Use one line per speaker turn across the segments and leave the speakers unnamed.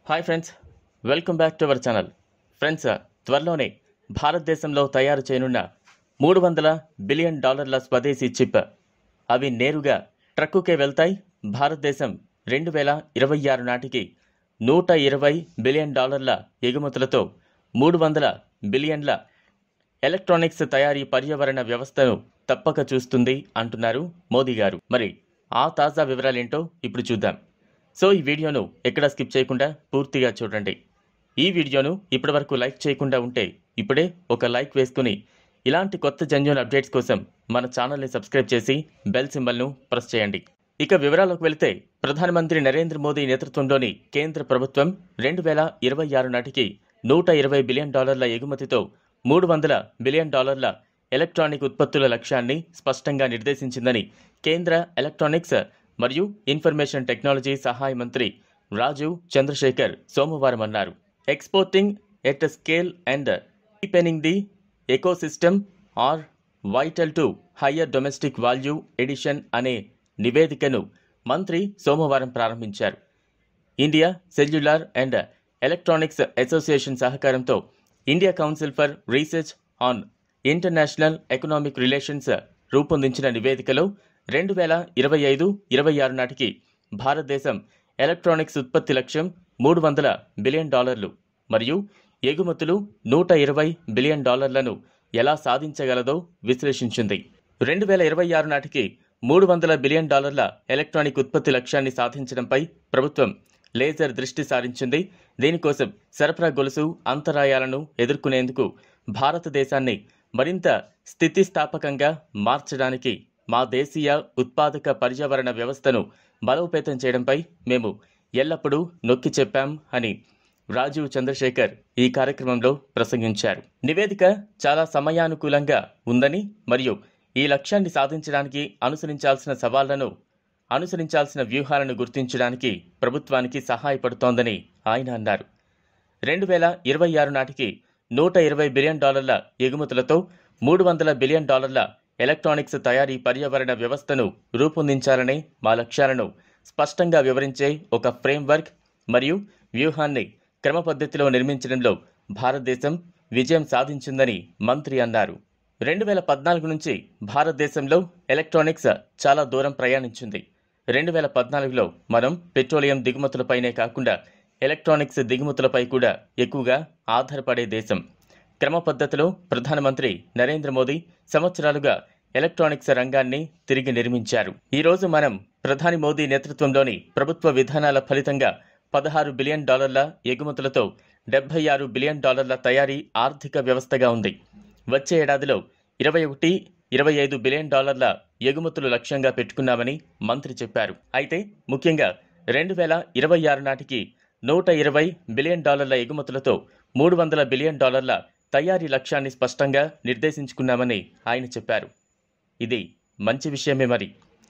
hi friends welcome back to our channel friends త్వరలోనే భారతదేశంలో తయారు చేయనున్న మూడు వందల బిలియన్ డాలర్ల స్వదేశీ చిప్ అవి నేరుగా ట్రక్కుకే వెళ్తాయి భారతదేశం రెండు వేల ఇరవై ఆరు నాటికి నూట ఇరవై బిలియన్ డాలర్ల ఎగుమతులతో మూడు వందల బిలియన్ల ఎలక్ట్రానిక్స్ తయారీ పర్యావరణ వ్యవస్థను తప్పక చూస్తుంది అంటున్నారు మోదీ గారు మరి ఆ తాజా వివరాలేంటో ఇప్పుడు చూద్దాం సో ఈ వీడియోను ఎక్కడ స్కిప్ చేయకుండా పూర్తిగా చూడండి ఈ వీడియోను ఇప్పటివరకు లైక్ చేయకుండా ఉంటే ఇప్పుడే ఒక లైక్ వేసుకుని ఇలాంటి కొత్త జన్యున్ అప్డేట్స్ కోసం మన ఛానల్ని సబ్స్క్రైబ్ చేసి బెల్ సింబల్ను ప్రెస్ చేయండి ఇక వివరాలకు వెళితే ప్రధానమంత్రి నరేంద్ర మోదీ నేతృత్వంలోని కేంద్ర ప్రభుత్వం రెండు వేల ఇరవై ఆరు నాటికి నూట ఇరవై బిలియన్ డాలర్ల ఎగుమతితో మూడు వందల బిలియన్ డాలర్ల ఎలక్ట్రానిక్ ఉత్పత్తుల లక్ష్యాన్ని స్పష్టంగా నిర్దేశించిందని కేంద్ర ఎలక్ట్రానిక్స్ మరియు ఇన్ఫర్మేషన్ టెక్నాలజీ సహాయ మంత్రి రాజీవ్ చంద్రశేఖర్ సోమవారం అన్నారు exporting at scale and deepening the ecosystem are vital to higher domestic value addition అనే నివేదికను మంత్రి సోమవారం ప్రారంభించారు India cellular and electronics association సహకారంతో India council for research on international economic relations రూపొందించిన నివేదికలో రెండు వేల ఇరవై ఐదు ఇరవై ఆరు నాటికి భారతదేశం ఎలక్ట్రానిక్స్ ఉత్పత్తి లక్ష్యం మూడు వందల బిలియన్ డాలర్లు మరియు ఎగుమతులు నూట ఇరవై బిలియన్ డాలర్లను ఎలా సాధించగలదో విశ్లేషించింది రెండు వేల ఇరవై ఆరు నాటికి మూడు వందల బిలియన్ డాలర్ల ఎలక్ట్రానిక్ ఉత్పత్తి లక్ష్యాన్ని సాధించడంపై ప్రభుత్వం లేజర్ దృష్టి సారించింది దీనికోసం సరఫరా గొలుసు అంతరాయాలను ఎదుర్కొనేందుకు భారతదేశాన్ని మరింత స్థితిస్థాపకంగా మార్చడానికి మా దేశీయ ఉత్పాదక పర్యావరణ వ్యవస్థను బలోపేతం చేయడంపై మేము ఎల్లప్పుడూ నొక్కి చెప్పాం అని రాజీవ్ చంద్రశేఖర్ ఈ కార్యక్రమంలో ప్రసంగించారు నివేదిక చాలా సమయానుకూలంగా ఉందని మరియు ఈ లక్ష్యాన్ని సాధించడానికి అనుసరించాల్సిన సవాళ్లను అనుసరించాల్సిన వ్యూహాలను గుర్తించడానికి ప్రభుత్వానికి సహాయపడుతోందని ఆయన అన్నారు రెండు వేల ఇరవై ఆరు నాటికి నూట ఇరవై బిలియన్ డాలర్ల ఎగుమతులతో మూడు వందల బిలియన్ డాలర్ల ఎలక్ట్రానిక్స్ తయారీ పర్యావరణ వ్యవస్థను రూపొందించాలనే మా లక్ష్యాలను స్పష్టంగా వివరించే ఒక ఫ్రేమ్వర్క్ మరియు వ్యూహాన్ని క్రమపద్ధతిలో నిర్మించడంలో భారతదేశం విజయం సాధించిందని మంత్రి అన్నారు రెండు వేల పద్నాలుగు నుంచి భారతదేశంలో ఎలక్ట్రానిక్స్ చాలా దూరం ప్రయాణించింది రెండు వేల పద్నాలుగులో మనం పెట్రోలియం దిగుమతులపైనే కాకుండా ఎలక్ట్రానిక్స్ దిగుమతులపై కూడా ఎక్కువగా ఆధారపడే దేశం క్రమ పద్ధతిలో ప్రధానమంత్రి నరేంద్ర మోదీ సంవత్సరాలుగా ఎలక్ట్రానిక్స్ రంగాన్ని తిరిగి నిర్మించారు ఈ రోజు మనం ప్రధాని మోదీ నేతృత్వంలోని ప్రభుత్వ విధానాల ఫలితంగా పదహారు బిలియన్ డాలర్ల ఎగుమతులతో డెబ్బై ఆరు బిలియన్ డాలర్ల తయారీ ఆర్థిక వ్యవస్థగా ఉంది వచ్చే ఏడాదిలో ఇరవై ఒకటి ఇరవై ఐదు బిలియన్ డాలర్ల ఎగుమతులు లక్ష్యంగా పెట్టుకున్నామని మంత్రి చెప్పారు అయితే ముఖ్యంగా రెండు వేల ఇరవై ఆరు నాటికి నూట ఇరవై బిలియన్ డాలర్ల ఎగుమతులతో మూడు వందల బిలియన్ డాలర్ల తయారీ లక్ష్యాన్ని స్పష్టంగా నిర్దేశించుకున్నామని ఆయన చెప్పారు ఇది మంచి విషయమే మరి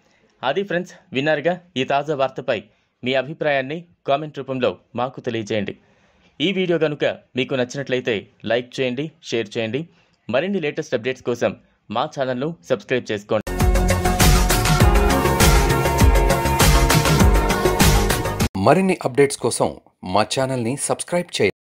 అది ఫ్రెండ్స్ విన్నారుగా ఈ తాజా వార్తపై మీ అభిప్రాయాన్ని కామెంట్ రూపంలో మాకు తెలియజేయండి ఈ వీడియో కనుక మీకు నచ్చినట్లయితే లైక్ చేయండి షేర్ చేయండి మరిన్ని లేటెస్ట్ అప్డేట్స్ కోసం మా ఛానల్ను సబ్స్క్రైబ్ చేసుకోండి
మరిన్ని అప్డేట్స్ కోసం మా ఛానల్ని సబ్స్క్రైబ్ చేయండి